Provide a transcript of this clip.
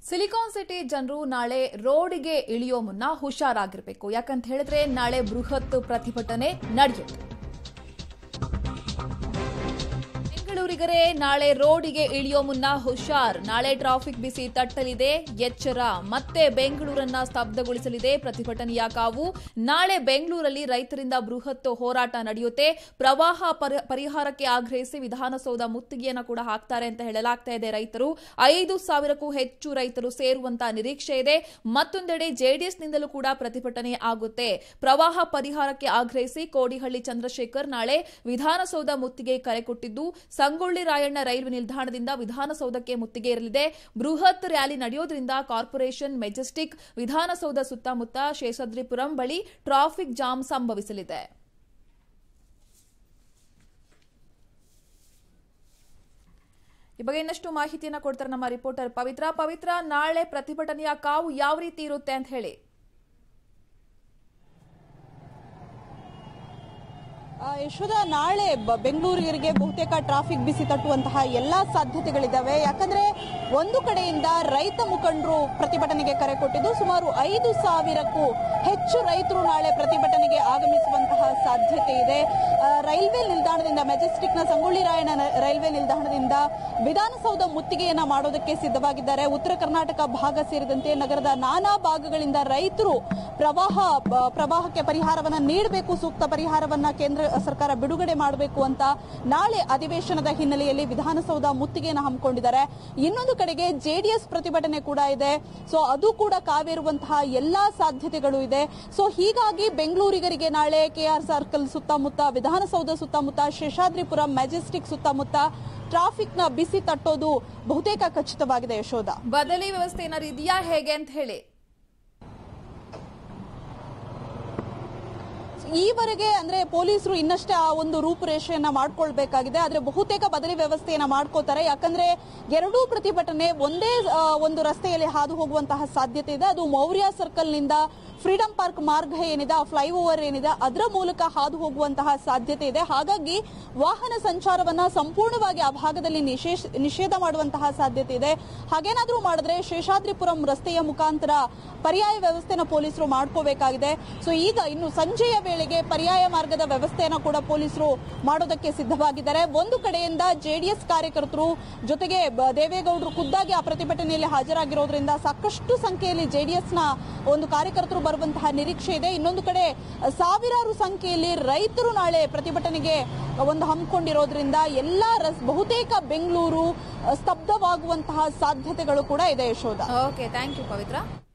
silicon city ಜನರು ನಾಳೆ ರೋಡಿಗೆ ಇಳಿಯೋ ಮುನ್ನ ಹುಷಾರಾಗಿರ್ಬೇಕು ಯಾಕಂತ ಹೇಳಿದ್ರೆ ನಾಳೆ ಬೃಹತ್ ಪ್ರತಿಭಟನೆ ನಡೆಯುತ್ತೆ ಬೆಂಗಳೂರಿಗರೇ ನಾಳೆ ರೋಡಿಗೆ ಇಳಿಯೋ ಮುನ್ನ ಹುಷಾರ್ ನಾಳೆ ಟ್ರಾಫಿಕ್ ಬಿಸಿ ತಟ್ಟಲಿದೆ ಎಚ್ಚರ ಮತ್ತೆ ಬೆಂಗಳೂರನ್ನ ಸ್ತಬ್ಧಗೊಳಿಸಲಿದೆ ಪ್ರತಿಭಟನೆಯ ಕಾವು ನಾಳೆ ಬೆಂಗಳೂರಲ್ಲಿ ರೈತರಿಂದ ಬೃಹತ್ ಹೋರಾಟ ನಡೆಯುತ್ತೆ ಪ್ರವಾಹ ಪರಿ- ಪರಿಹಾರಕ್ಕೆ ಆಗ್ರಹಿಸಿ ವಿಧಾನಸೌಧ ಮುತ್ತಿಗೆಯನ್ನ ಕೂಡ ಹಾಕ್ತಾರೆ ಅಂತ ಹೇಳಲಾಗ್ತಾ ಇದೆ ರೈತರು ಐದು ಸಾವಿರಕ್ಕೂ ಹೆಚ್ಚು ರೈತರು ಸೇರುವಂತ ನಿರೀಕ್ಷೆ ಇದೆ ಮತ್ತೊಂದೆಡೆ ಜೆಡಿಎಸ್ನಿಂದಲೂ ಕೂಡ ಪ್ರತಿಭಟನೆ ಆಗುತ್ತೆ ಪ್ರವಾಹ ಪರಿಹಾರಕ್ಕೆ ಆಗ್ರಹಿಸಿ ಕೋಡಿಹಳ್ಳಿ ಚಂದ್ರಶೇಖರ್ ನಾಳೆ ವಿಧಾನಸೌಧ ಮುತ್ತಿಗೆ ಕರೆ ಕೊಟ್ಟಿದ್ದು ಸಂಗೊಳ್ಳಿ ರಾಯಣ್ಣ ರೈಲ್ವೆ ನಿಲ್ದಾಣದಿಂದ ವಿಧಾನಸೌಧಕ್ಕೆ ಮುತ್ತಿಗೆ ಇರಲಿದೆ ಬೃಹತ್ ರ್ಯಾಲಿ ನಡೆಯೋದ್ರಿಂದ ಕಾರ್ಪೊರೇಷನ್ ಮೆಜೆಸ್ಟಿಕ್ ವಿಧಾನಸೌಧ ಸುತ್ತಮುತ್ತ ಶೇಷಾದ್ರಿಪುರಂ ಬಳಿ ಟ್ರಾಫಿಕ್ ಜಾಮ್ ಸಂಭವಿಸಲಿದೆ ಈ ಬಗ್ಗೆ ಇನ್ನಷ್ಟು ಮಾಹಿತಿಯನ್ನ ಕೊಡ್ತಾರೆ ನಮ್ಮ ರಿಪೋರ್ಟರ್ ಪವಿತ್ರ ಪವಿತ್ರ ನಾಳೆ ಪ್ರತಿಭಟನೆಯ ಕಾವು ಯಾವ ರೀತಿ ಇರುತ್ತೆ ಅಂತ ಹೇಳಿ ಆ, ಯಶೋಧ ನಾಳೆ ಬ- ಬೆಂಗಳೂರಿಗೆ ಬಹುತೇಕ ಟ್ರಾಫಿಕ್ ಬಿಸಿ ತಟ್ಟುವಂತಹ ಎಲ್ಲಾ ಸಾಧ್ಯತೆಗಳಿದ್ದಾವೆ ಯಾಕಂದ್ರೆ ಒಂದು ಕಡೆಯಿಂದ ರೈತ ಮುಖಂಡರು ಪ್ರತಿಭಟನೆಗೆ ಕರೆ ಕೊಟ್ಟಿದ್ದು ಸುಮಾರು ಐದು ಸಾವಿರಕ್ಕೂ ಹೆಚ್ಚು ರೈತರು ನಾಳೆ ಪ್ರತಿಭಟನೆಗೆ ಆಗಮಿಸುವಂತಹ ಸಾಧ್ಯತೆ ಇದೆ ಆ, ರೈಲ್ವೆ ನಿಲ್ದಾಣದಿಂದ ಮೆಜೆಸ್ಟಿಕ್ನ ಸಂಗೊಳ್ಳಿ ರಾಯಣ್ಣ ನ- ರೈಲ್ವೆ ನಿಲ್ದಾಣದಿಂದ ವಿಧಾನಸೌಧ ಮುತ್ತಿಗೆಯನ್ನ ಮಾಡೋದಕ್ಕೆ ಸಿದ್ಧವಾಗಿದ್ದಾರೆ ಉತ್ತರ ಕರ್ನಾಟಕ ಭಾಗ ಸೇರಿದಂತೆ ನಗರದ ನಾನಾ ಭಾಗಗಳಿಂದ ರೈತರು ಪ್ರವಾಹ ಬ- ಪ್ರವಾಹಕ್ಕೆ ಪರಿಹಾರವನ್ನ ನೀಡಬೇಕು ಸೂಕ್ತ ಪರಿಹಾರವನ್ನ ಕೇಂದ್ರ ಸರ್ಕಾರ ಬಿಡುಗಡೆ ಮಾಡಬೇಕು ಅಂತ ನಾಳೆ ಅಧಿವೇಶನದ ಹಿನ್ನೆಲೆಯಲ್ಲಿ ವಿಧಾನಸೌಧ ಮುತ್ತಿಗೆಯನ್ನು ಹಮ್ಮಿಕೊಂಡಿದ್ದಾರೆ ಇನ್ನೊಂದು ಕಡೆಗೆ ಜೆಡಿಎಸ್ ಪ್ರತಿಭಟನೆ ಕೂಡ ಇದೆ ಸೊ ಅದು ಕೂಡ ಕಾವೇರುವಂತಹ ಎಲ್ಲಾ ಸಾಧ್ಯತೆಗಳು ಇದೆ ಸೊ ಹೀಗಾಗಿ ಬೆಂಗಳೂರಿಗರಿಗೆ ನಾಳೆ ಕೆಆರ್ ಸರ್ಕಲ್ ಸುತ್ತಮುತ್ತ ವಿಧಾನಸೌಧ ಸುತ್ತಮುತ್ತ ಶೇಷಾದ್ರಿಪುರಂ ಮೆಜೆಸ್ಟಿಕ್ ಸುತ್ತಮುತ್ತ ಟ್ರಾಫಿಕ್ನ ಬಿಸಿ ತಟ್ಟೋದು ಬಹುತೇಕ ಖಚಿತವಾಗಿದೆ ಯಶೋಧ ಬದಲಿ ವ್ಯವಸ್ಥೆ ಏನಾದ್ರು ಇದೆಯಾ ಹೇಗೆ ಅಂತ ಹೇಳಿ ಈವರೆಗೆ ಅಂದ್ರೆ ಪೊಲೀಸರು ಇನ್ನಷ್ಟೇ ಆ ಒಂದು ರೂಪುರೇಷೆಯನ್ನ ಮಾಡ್ಕೊಳ್ಬೇಕಾಗಿದೆ ಆದ್ರೆ ಬಹುತೇಕ ಬದಲಿ ವ್ಯವಸ್ಥೆಯನ್ನ ಮಾಡ್ಕೋತಾರೆ ಯಾಕಂದ್ರೆ ಎರಡೂ ಪ್ರತಿಭಟನೆ ಒಂದೇ ಆ, ಒಂದು ರಸ್ತೆಯಲ್ಲಿ ಹಾದು ಹೋಗುವಂತಹ ಸಾಧ್ಯತೆ ಇದೆ ಅದು ಮೌರ್ಯ ಸರ್ಕಲ್ ನಿಂದ ಫ್ರೀಡಂ ಪಾರ್ಕ್ ಮಾರ್ಗ ಏನಿದೆ ಆ ಫ್ಲೈಓವರ್ ಏನಿದೆ ಅದರ ಮೂಲಕ ಹಾದು ಹೋಗುವಂತಹ ಸಾಧ್ಯತೆ ಇದೆ ಹಾಗಾಗಿ ವಾಹನ ಸಂಚಾರವನ್ನ ಸಂಪೂರ್ಣವಾಗಿ ಆ ಭಾಗದಲ್ಲಿ ನಿಷೇಷ ನಿಷೇಧ ಮಾಡುವಂತಹ ಸಾಧ್ಯತೆ ಇದೆ ಹಾಗೇನಾದ್ರೂ ಮಾಡಿದ್ರೆ ಶೇಷಾದ್ರಿಪುರಂ ರಸ್ತೆಯ ಮುಖಾಂತರ ಪರ್ಯಾಯ ವ್ಯವಸ್ಥೆನ ಪೊಲೀಸರು ಮಾಡ್ಕೋಬೇಕಾಗಿದೆ ಸೊ ಈಗ ಇನ್ನು ಸಂಜೆಯ ವೇಳೆಗೆ ಪರ್ಯಾಯ ಮಾರ್ಗದ ವ್ಯವಸ್ಥೆಯನ್ನ ಕೂಡ ಪೊಲೀಸರು ಮಾಡೋದಕ್ಕೆ ಸಿದ್ಧವಾಗಿದ್ದಾರೆ ಒಂದು ಕಡೆಯಿಂದ ಜೆಡಿಎಸ್ ಕಾರ್ಯಕರ್ತರು ಜೊತೆಗೆ ಬ- ದೇವೇಗೌಡರು ಖುದ್ದಾಗಿ ಆ ಪ್ರತಿಭಟನೆಯಲ್ಲಿ ಹಾಜರಾಗಿರೋದ್ರಿಂದ ಸಾಕಷ್ಟು ಸಂಖ್ಯೆಯಲ್ಲಿ ಜೆಡಿಎಸ್ನ ಒಂದು ಕಾರ್ಯಕರ್ತರು ಬರುವಂತಹ ನಿರೀಕ್ಷೆ ಇದೆ ಇನ್ನೊಂದು ಕಡೆ ಅ, ಸಾವಿರಾರು ಸಂಖ್ಯೆಯಲ್ಲಿ ರೈತರು ನಾಳೆ ಪ್ರತಿಭಟನೆಗೆ ಒಂದು ಹಮ್ಮಿಕೊಂಡಿರೋದ್ರಿಂದ ಎಲ್ಲಾ ರಸ್ ಬಹುತೇಕ ಬೆಂಗಳೂರು ಅ, ಸ್ತಬ್ಧವಾಗುವಂತಹ ಸಾಧ್ಯತೆಗಳು ಕೂಡ ಇದೆ Yashoda okay thank you Pavithra